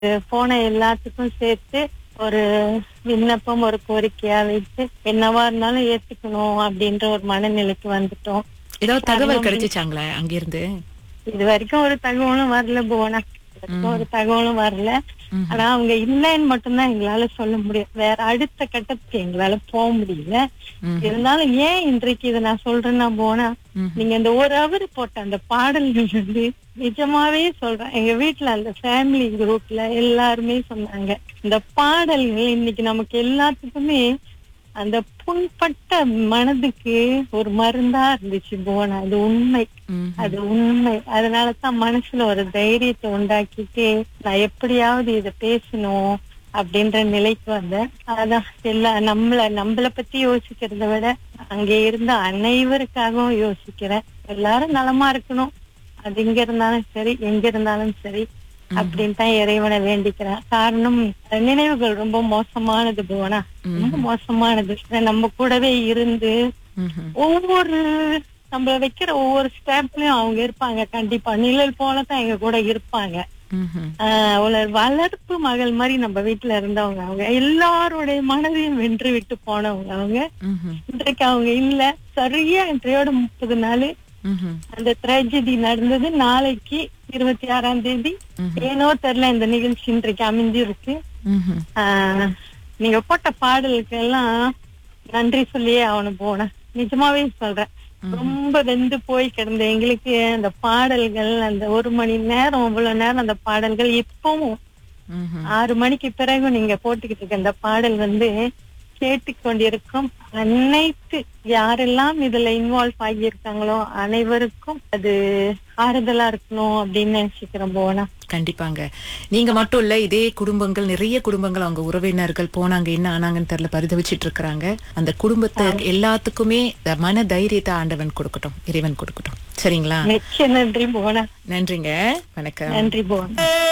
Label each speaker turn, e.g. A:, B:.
A: போன எல்லாத்துக்கும் சேர்த்து ஒரு விண்ணப்பம் ஒரு கோரிக்கையா வைத்து என்னவா இருந்தாலும் ஏத்துக்கணும் அப்படின்ற ஒரு மனநிலைக்கு வந்துட்டோம்
B: ஏதாவது தகவல் கிடைச்சிச்சாங்களா அங்கிருந்து
A: இது வரைக்கும் ஒரு தகவலும் வரல புவனா இது வரைக்கும் ஒரு தகவலும் வரல
B: ம்ஹும்.
A: ஆனா அவங்க இல்லைன்னு மட்டும்தான் எங்களால சொல்ல முடியும் வேற அடுத்த கட்டத்துக்கு எங்களால போக முடியல
B: ம்ஹும்.
A: இருந்தாலும் ஏன் இன்றைக்கு இதை நான் சொல்றேன்னா போனா
B: ம்ஹும்.
A: நீங்க இந்த ஒரு அவர் போட்ட அந்த பாடல்கள் வந்து நிஜமாவே சொல்றேன் எங்க வீட்டுல அந்த ஃபேமிலி குரூப்ல எல்லாருமே சொன்னாங்க இந்த பாடல்கள் இன்னைக்கு நமக்கு எல்லாத்துக்குமே அந்த புண்பட்ட மனதுக்கு ஒரு மருந்தா இருந்துச்சு போனா அது உண்மை
B: ம்ஹும்.
A: அது உண்மை அதனாலதான் மனசுல ஒரு தைரியத்தை உண்டாக்கிட்டு நான் எப்படியாவது இத பேசணும் அப்படின்ற நிலைக்கு வந்தேன் அதான் எல்லா நம்மள நம்மள பத்தி யோசிக்கிறத விட அங்க இருந்த அனைவருக்காகவும் யோசிக்கிறேன் எல்லாரும் நலமா இருக்கணும் அது இங்க இருந்தாலும் சரி எங்க இருந்தாலும் சரி அப்படின்னு தான் இறைவனை வேண்டிக்கிறேன் காரணம் நினைவுகள் ரொம்ப மோசமானது புவனா ரொம்ப மோசமானது நம்ம கூடவே இருந்து
B: ம்ஹும்.
A: ஒவ்வொரு நம்ம வைக்கிற ஒவ்வொரு ஸ்டெப்லயும் அவங்க இருப்பாங்க கண்டிப்பா நிழல் போலதான் எங்க கூட இருப்பாங்க
B: ம்ஹும்.
A: ஆஹ் ஒரு வளர்ப்பு மகள் மாதிரி நம்ம வீட்டுல இருந்தவங்க அவங்க எல்லாருடைய மனதையும் வென்று விட்டு போனவங்க அவங்க
B: ம்ஹும்.
A: இன்றைக்கு அவங்க இல்ல சரியா இன்றையோட முப்பது நாள்
B: ம்ஹும்.
A: அந்த ட்ராஜடி நடந்தது நாளைக்கு இருபத்தி ஆறாம் தேதி ஏனோ தெரியல இந்த நிகழ்ச்சி இன்றைக்கு அமைஞ்சிருக்கு
B: ம்ஹும்.
A: ஆஹ் நீங்க போட்ட பாடலுக்கு எல்லாம் நன்றி சொல்லியே அவனு போனேன் நிஜமாவே சொல்றேன் ரொம்ப வெந்து போய் கிடந்த எங்களுக்கு அந்த பாடல்கள் அந்த ஒரு மணி நேரம் அவ்வளவு நேரம் அந்த பாடல்கள் இப்பவும்
B: ம்ஹும்.
A: ஆறு மணிக்கு பிறகு நீங்க போட்டுக்கிட்டு இருக்க அந்த பாடல் வந்து கேட்டுக்கொண்டிருக்கும் அனைத்து யாரெல்லாம் இதுல இன்வால்வ் ஆகியிருக்காங்களோ அனைவருக்கும் அது ஆறுதலா இருக்கணும் அப்படின்னு நினைச்சுக்கிறேன் போனா
B: கண்டிப்பாங்க நீங்க மட்டும் இல்ல இதே குடும்பங்கள் நிறைய குடும்பங்கள் அவங்க உறவினர்கள் போனாங்க என்ன ஆனாங்கன்னு தெரியல பரிதவிச்சிட்டு இருக்கிறாங்க அந்த குடும்பத்தை எல்லாத்துக்குமே இந்த மன தைரியத்தை ஆண்டவன் கொடுக்கட்டும் இறைவன் கொடுக்கட்டும் சரிங்களா
A: நிச்சய நன்றி போனா
B: நன்றிங்க வணக்கம்
A: நன்றி போனா